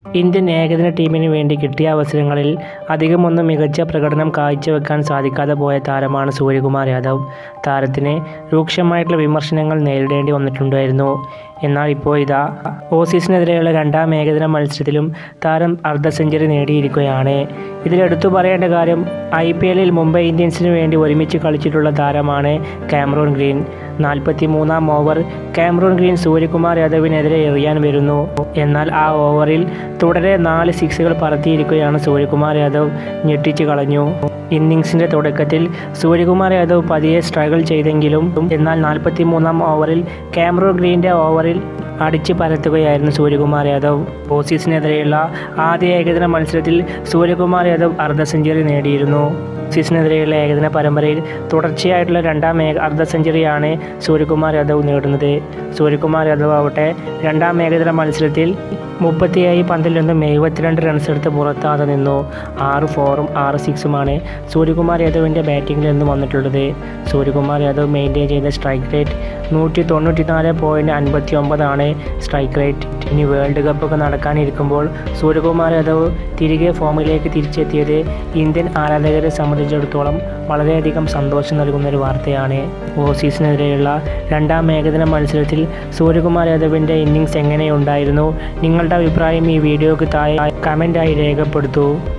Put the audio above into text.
Indian ഏകദിന ടീമിന് വേണ്ടി കിട്ടിയ അവസരങ്ങളിൽ അധികമൊന്നും മികച്ച പ്രകടനം കാഴ്ചവെക്കാൻ സാധിക്കാതെ പോയ താരമാണ് സൂര്യകുമാർ യാദവ് താരത്തിന് രൂക്ഷമായിട്ടുള്ള വിമർശനങ്ങൾ നേരിടേണ്ടി വന്നിട്ടുണ്ടായിരുന്നു എന്നാൽ ഇപ്പോൾ ഇതാ ഓസീസിനെതിരെയുള്ള രണ്ടാം ഏകദിന മത്സരത്തിലും താരം അർദ്ധ സെഞ്ചുറി നേടിയിരിക്കുകയാണ് ഇതിൽ എടുത്തു പറയേണ്ട കാര്യം ഐ പി എല്ലിൽ മുംബൈ ഇന്ത്യൻസിന് വേണ്ടി ഒരുമിച്ച് കളിച്ചിട്ടുള്ള താരമാണ് കാമറൂൺ ഗ്രീൻ നാൽപ്പത്തി മൂന്നാം ഓവർ കാമറൂൺ ഗ്രീൻ സൂര്യകുമാർ യാദവിനെതിരെ എറിയാൻ വരുന്നു എന്നാൽ ആ ഓവറിൽ തുടരെ നാല് സിക്സുകൾ പറത്തിയിരിക്കുകയാണ് സൂര്യകുമാർ യാദവ് ഞെട്ടിച്ചു കളഞ്ഞു ഇന്നിങ്സിൻ്റെ തുടക്കത്തിൽ സൂര്യകുമാർ യാദവ് പതിയെ സ്ട്രഗിൾ ചെയ്തെങ്കിലും എന്നാൽ നാൽപ്പത്തി മൂന്നാം ഓവറിൽ കാമറൂൺ ഗ്രീൻ്റെ ഓവറിൽ അടിച്ചു പരത്തുകയായിരുന്നു സൂര്യകുമാർ യാദവ് ഓസീസിനെതിരെയുള്ള ആദ്യ ഏകദിന മത്സരത്തിൽ സൂര്യകുമാർ യാദവ് അർദ്ധ സെഞ്ചുറി നേടിയിരുന്നു ഓസീസിനെതിരെയുള്ള ഏകദിന പരമ്പരയിൽ തുടർച്ചയായിട്ടുള്ള രണ്ടാം ഏക അർദ്ധ സെഞ്ചുറിയാണ് സൂര്യകുമാർ യാദവ് നേടുന്നത് സൂര്യകുമാർ യാദവ് ആവട്ടെ രണ്ടാം ഏകദിന മത്സരത്തിൽ മുപ്പത്തിയേഴ് പന്തിൽ നിന്നും എഴുപത്തിരണ്ട് റൺസ് എടുത്ത് പുറത്താതെ നിന്നു ആറ് ഫോറും ആറ് സിക്സുമാണ് സൂര്യകുമാർ യാദവിൻ്റെ ബാറ്റിങ്ങിൽ നിന്ന് വന്നിട്ടുള്ളത് സൂര്യകുമാർ യാദവ് മെയിൻറ്റെയിൻ ചെയ്ത സ്ട്രൈക്ക് റേറ്റ് നൂറ്റി തൊണ്ണൂറ്റി നാല് പോയിൻറ്റ് അൻപത്തി ഒമ്പതാണ് സ്ട്രൈക്ക് റേറ്റ് ഇനി വേൾഡ് കപ്പൊക്കെ നടക്കാനിരിക്കുമ്പോൾ സൂര്യകുമാർ യാദവ് തിരികെ ഫോമിലേക്ക് തിരിച്ചെത്തിയത് ഇന്ത്യൻ ആരാധകരെ സംബന്ധിച്ചിടത്തോളം വളരെയധികം സന്തോഷം നൽകുന്ന ഒരു വാർത്തയാണ് ഓസീസിനെതിരെയുള്ള രണ്ടാം ഏകദിന മത്സരത്തിൽ സൂര്യകുമാർ യാദവിൻ്റെ ഇന്നിങ്സ് എങ്ങനെയുണ്ടായിരുന്നു നിങ്ങളുടെ അഭിപ്രായം ഈ വീഡിയോക്ക് താഴെ കമൻറ്റായി രേഖപ്പെടുത്തൂ